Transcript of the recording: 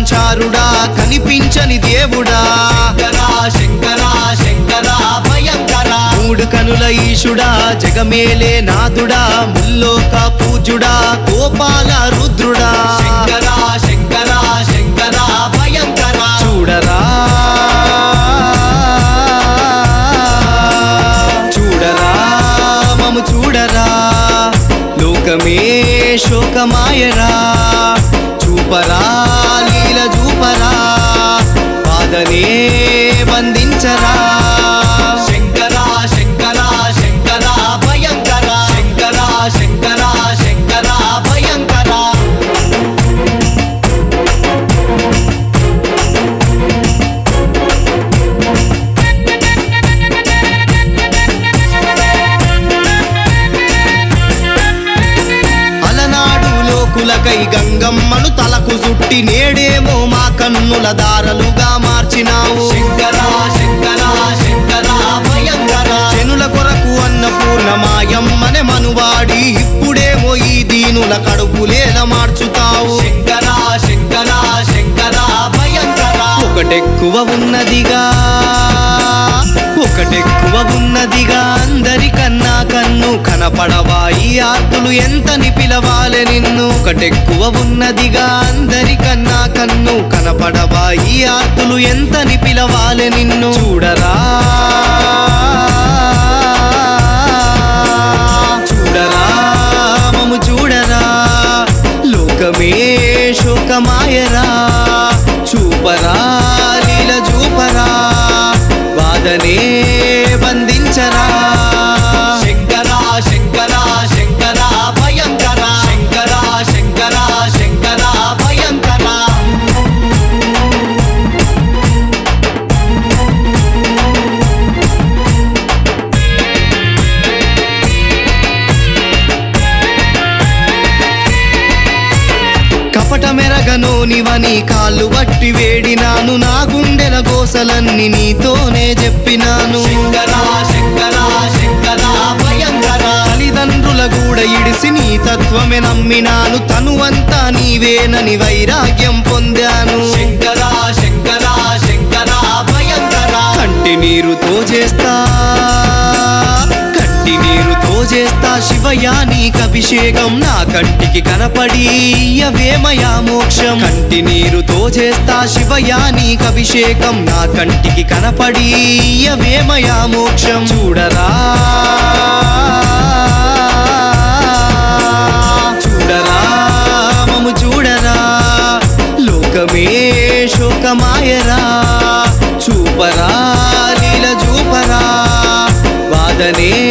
సంచారుడా కనిపించని దేవుడా శంకరా శంకరా శంకరా భయంకరా మూడు కనుల ఈశుడా జగమేలే నాథుడా ముల్లోక పూజుడా గోపాల రుద్రుడా శంకరా శంకరా శంకరా భయంకరా చూడరా చూడరా మము చూడరా లోకమే శోకమాయరా చూపరా లీల చూపరా బాధనే బంధించరా శంకరా శంకరా శంకరా భయంకరా శంకరా శంకరా శంకరా భయంకరా అలనాడు లోకులకై గంగమ్మను తలకు సుట్టి నేడేమో మా కన్నుల దారలుగా మార్చినావు శంకరా శంకరా శంకరా భయంకరా జనుల కొరకు అన్నపూర్ణ మాయమ్మనే మనువాడి ఇప్పుడేమో ఈ దీనుల కడుపులేల మార్చుతావు శంకరా శంకరా శంకరా భయంకరా ఒకటెక్కువ ఉన్నదిగా ఒకటెక్కువ ఉన్నదిగా అందరికన్నా కన్ను కనపడవా ఈ ఆర్తులు ఎంతని పిలవాలె నిన్ను ఒకటెక్కువ ఉన్నదిగా అందరికన్నా కన్ను కనపడవా ఈ ఆర్తులు ఎంతని పిలవాలె నిన్ను చూడరా చూడరా మము చూడరా లోకమే శోకమాయరా చూపరా లీల చూపరా బాధనే బంధించరా శంకరా శంకరా శంకరా భయంకరా శంకరా శంకరా శంకరా భయంకరా కపట మెరగనోనివని కాళ్ళు బట్టి వేడినాను నా గుండెల గోసలన్నీ నీతోనే చెప్పినాను శంకరా శంకరా శంకరా భయంకరా తల్లిదండ్రుల గూడ ఇడిసి నీ తత్వమే నమ్మినాను తనువంతా నీవేనని వైరాగ్యం పొందాను శంకరా శంకరా శంకరా భయంకరా కంటి నీరుతో చేస్తా కంటి నీరుతో చేస్తా శివయ్య నీకు అభిషేకం నా కంటికి కనపడి అవేమయా మోక్షం కంటి నీరుతో చేస్తా శివయ్య నీకు అభిషేకం నా కంటికి కనపడి అవేమయా మోక్షం చూడరా చూడరా మము చూడరా లోకమే శోకమాయరా చూపరా లీల చూపరా బాధనే